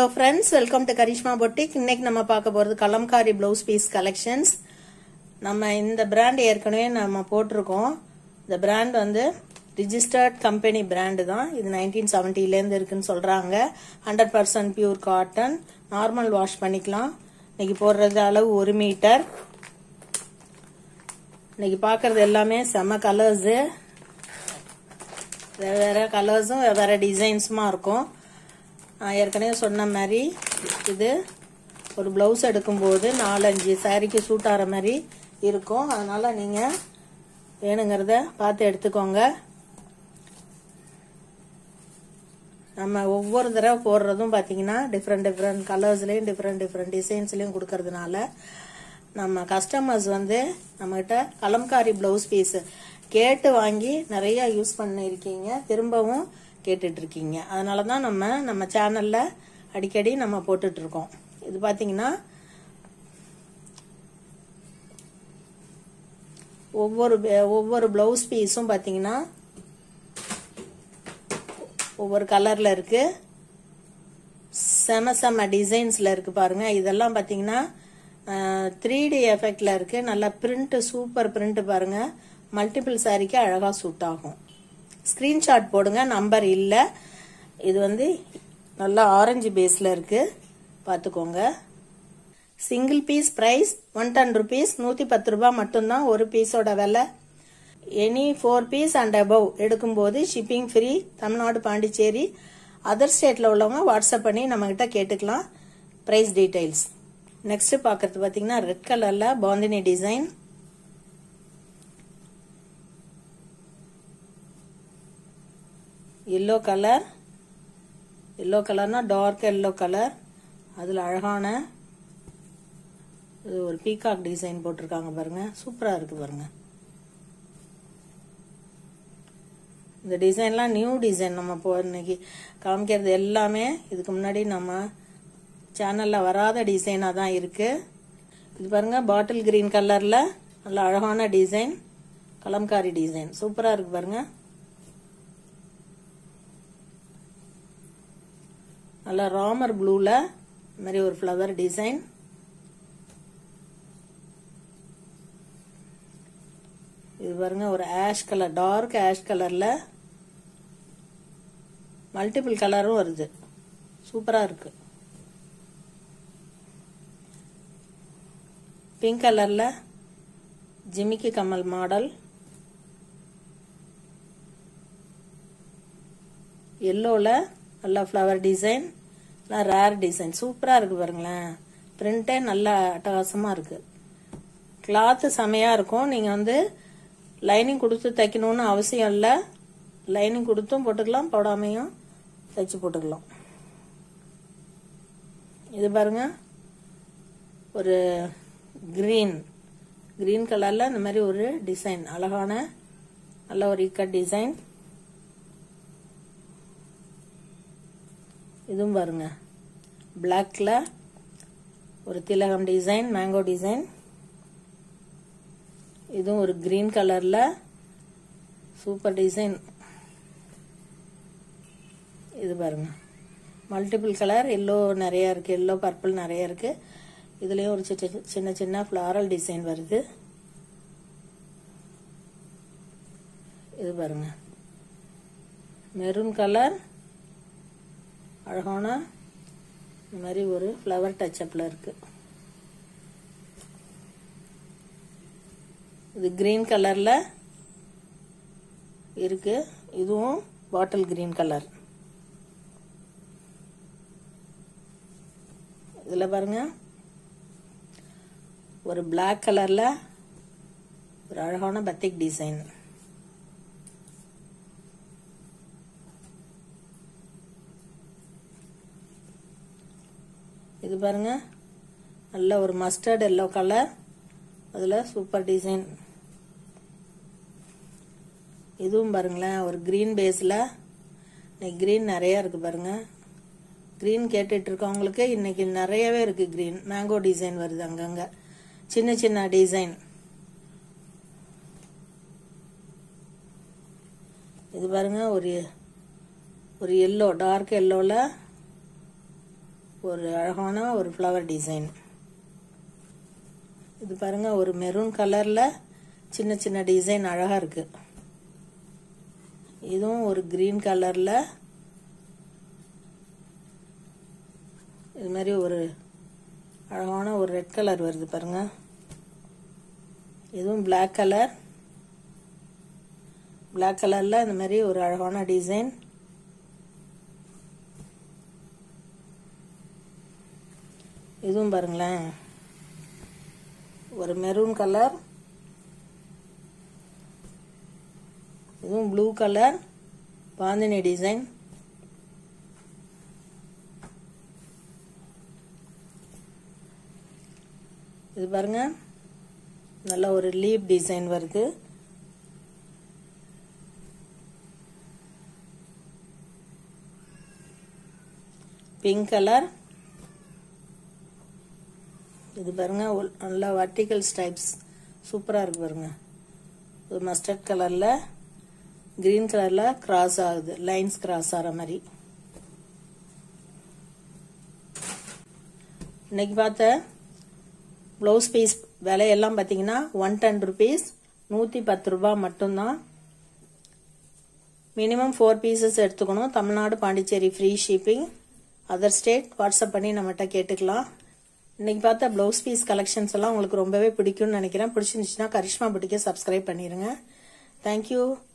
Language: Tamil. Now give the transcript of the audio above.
hello friends welcome to Karishma boutique இன்னைக்கு நம்ம பார்க்க போகிறது கலம்காரி ப்ளவுஸ் பீஸ் கலெக்ஷன்ஸ் நம்ம இந்த பிராண்ட் ஏற்கனவே நம்ம போட்டிருக்கோம் இந்த பிராண்ட் வந்து ரிஜிஸ்டர்ட் கம்பெனி பிராண்டு தான் இது நைன்டீன் செவன்ட்டிலேருந்து இருக்குன்னு சொல்கிறாங்க hundred percent pure cotton normal wash பண்ணிக்கலாம் இன்னைக்கு போடுறது அளவு ஒரு மீட்டர் இன்னைக்கு பார்க்கறது எல்லாமே செம கலர்ஸு வேறு கலர்ஸும் வேறு டிசைன்ஸுமா இருக்கும் நான் ஏற்கனவே சொன்ன மாதிரி இது ஒரு ப்ளவுஸ் எடுக்கும்போது நாலஞ்சு சாரீக்கு சூட் ஆகிற மாதிரி இருக்கும் அதனால் நீங்கள் வேணுங்கிறத பார்த்து எடுத்துக்கோங்க நம்ம ஒவ்வொரு தடவை போடுறதும் பார்த்தீங்கன்னா டிஃப்ரெண்ட் டிஃப்ரெண்ட் கலர்ஸ்லேயும் டிஃப்ரெண்ட் டிஃப்ரெண்ட் டிசைன்ஸ்லேயும் கொடுக்கறதுனால நம்ம கஸ்டமர்ஸ் வந்து நம்மகிட்ட கலம்காரி ப்ளவுஸ் பீஸ் கேட்டு வாங்கி நிறைய யூஸ் பண்ணியிருக்கீங்க திரும்பவும் கேட்டுட்டு இருக்கீங்க அதனால தான் நம்ம நம்ம சேனல்ல அடிக்கடி நம்ம போட்டுட்டு இருக்கோம் இது பார்த்தீங்கன்னா ஒவ்வொரு ஒவ்வொரு பிளவுஸ் பீஸும் பார்த்தீங்கன்னா ஒவ்வொரு கலர்ல இருக்கு செம செம டிசைன்ஸ்ல இருக்கு பாருங்க இதெல்லாம் பார்த்தீங்கன்னா த்ரீ டி எஃபெக்ட்ல இருக்கு நல்லா பிரிண்ட் சூப்பர் பிரிண்ட் பாருங்க மல்டிபிள் சாரிக்கு அழகா சூட் ஆகும் ஸ்கிரீன்ஷாட் போடுங்க நம்பர் இல்லை இது வந்து நல்லா ஆரஞ்சு பேஸில் இருக்கு பார்த்துக்கோங்க single piece price one ten rupees நூற்றி பத்து ரூபாய் மட்டும்தான் ஒரு பீஸோட விலை any four piece and above எடுக்கும்போது shipping free Tamil Nadu Pondicherry other ஸ்டேட்டில் உள்ளவங்க வாட்ஸ்அப் பண்ணி நம்மக்கிட்ட கேட்டுக்கலாம் ப்ரைஸ் டீட்டெயில்ஸ் நெக்ஸ்ட் பார்க்கறது பார்த்தீங்கன்னா ரெட் கலரில் bandhani design yellow colour yellow கலர்னா டார்க் எல்லோ கலர் அதில் அழகான இது ஒரு பீகாக் டிசைன் போட்டிருக்காங்க பாருங்க சூப்பராக இருக்கு பாருங்க இந்த டிசைன்லாம் நியூ டிசைன் நம்ம இப்போ இன்னைக்கு காமிக்கிறது எல்லாமே இதுக்கு முன்னாடி நம்ம சேனலில் வராத டிசைனாக தான் இருக்கு இது பாருங்க பாட்டில் கிரீன் கலரில் நல்ல அழகான டிசைன் கலம்காரி டிசைன் சூப்பராக இருக்கு பாருங்க நல்லா ராமர் ப்ளூல மாதிரி ஒரு ஃப்ளவர் டிசைன் இது பாருங்க ஒரு ஆஷ் கலர் டார்க் ஆஷ் கலர்ல மல்டிபிள் கலரும் வருது சூப்பரா இருக்கு பிங்க் கலர்ல ஜிமிக்கி கமல் மாடல் எல்லோல நல்ல ஃப்ளவர் டிசைன் ரேர் டிசைன் சூப்பராக இருக்கு பாருங்களேன் பிரிண்டே நல்ல அட்டகாசமாக இருக்கு கிளாத்து செமையாக இருக்கும் நீங்கள் வந்து லைனிங் கொடுத்து தைக்கணும்னு அவசியம் இல்லை லைனிங் கொடுத்தும் போட்டுக்கலாம் போடாமையும் தைச்சு போட்டுக்கலாம் இது பாருங்க ஒரு கிரீன் கிரீன் கலரில் இந்த மாதிரி ஒரு டிசைன் அழகான நல்ல ஒரு இக்கட் டிசைன் இதுவும் பாருங்க பிளாக்ல ஒரு திலகம் டிசைன் மேங்கோ டிசைன் இதுவும் ஒரு கிரீன் கலர்ல சூப்பர் டிசைன் இது பாருங்க மல்டிபிள் கலர் எல்லோ நிறைய இருக்கு எல்லோ பர்பிள் நிறைய இருக்கு இதுலயும் ஒரு சின்ன சின்ன ஃபிளாரல் டிசைன் வருது இது பாருங்க மெரூன் கலர் அழகான இந்த மாதிரி ஒரு ஃப்ளவர் டச்சப்பில் இருக்கு இது கிரீன் கலரில் இருக்கு இதுவும் பாட்டில் கிரீன் கலர் இதில் பாருங்க ஒரு பிளாக் கலரில் ஒரு அழகான பத்திக் டிசைன் இது பாருங்க நல்ல ஒரு மஸ்டர்ட் எல்லோ கலர் அதில் சூப்பர் டிசைன் இதுவும் பாருங்களேன் ஒரு க்ரீன் பேஸில் இன்னைக்கு க்ரீன் நிறையா இருக்குது பாருங்க க்ரீன் கேட்டுட்டு இருக்கவங்களுக்கு இன்னைக்கு நிறையவே இருக்குது க்ரீன் மேங்கோ டிசைன் வருது அங்கங்கே சின்ன சின்ன டிசைன் இது பாருங்க ஒரு ஒரு எல்லோ டார்க் எல்லோவில் ஒரு அழகான ஒரு ஃப்ளவர் டிசைன் இது பாருங்க ஒரு மெரூன் கலர்ல சின்ன சின்ன டிசைன் அழகா இருக்கு இதுவும் ஒரு கிரீன் கலர்ல இது மாதிரி ஒரு அழகான ஒரு ரெட் கலர் வருது பாருங்க இதுவும் பிளாக் கலர் பிளாக் கலர்ல இந்த மாதிரி ஒரு அழகான டிசைன் இதுவும் பாருங்களேன் ஒரு மெரூன் கலர் இதுவும் ப்ளூ கலர் பாந்தினி டிசைன் இது பாருங்க நல்ல ஒரு லீப் டிசைன் வருது பிங்க் கலர் இது பாருங்க ஒரு நல்ல வர்டிக்கல் ஸ்டைப்ஸ் சூப்பராக இருக்கு பாருங்க ஒரு மஸ்டர்ட் கலரில் கிரீன் கலரில் கிராஸ் ஆகுது லைன்ஸ் கிராஸ் ஆகிற மாதிரி இன்னைக்கு பார்த்த ப்ளவுஸ் பீஸ் விலையெல்லாம் பார்த்தீங்கன்னா ஒன் டென் ருபீஸ் நூற்றி பத்து ரூபா மட்டும்தான் மினிமம் ஃபோர் பீசஸ் எடுத்துக்கணும் Tamil Nadu Pondicherry free shipping other state WhatsApp பண்ணி நம்மகிட்ட கேட்டுக்கலாம் இன்னைக்கு பார்த்த ப்ளவுஸ் பீஸ் கலெக்ஷன்ஸ் எல்லாம் உங்களுக்கு ரொம்பவே பிடிக்கும்னு நினைக்கிறேன் பிடிச்சிருந்துச்சுன்னா கரிஷ்மா புட்டிக்கை சப்ஸ்கிரைப் பண்ணிடுங்க தேங்க்யூ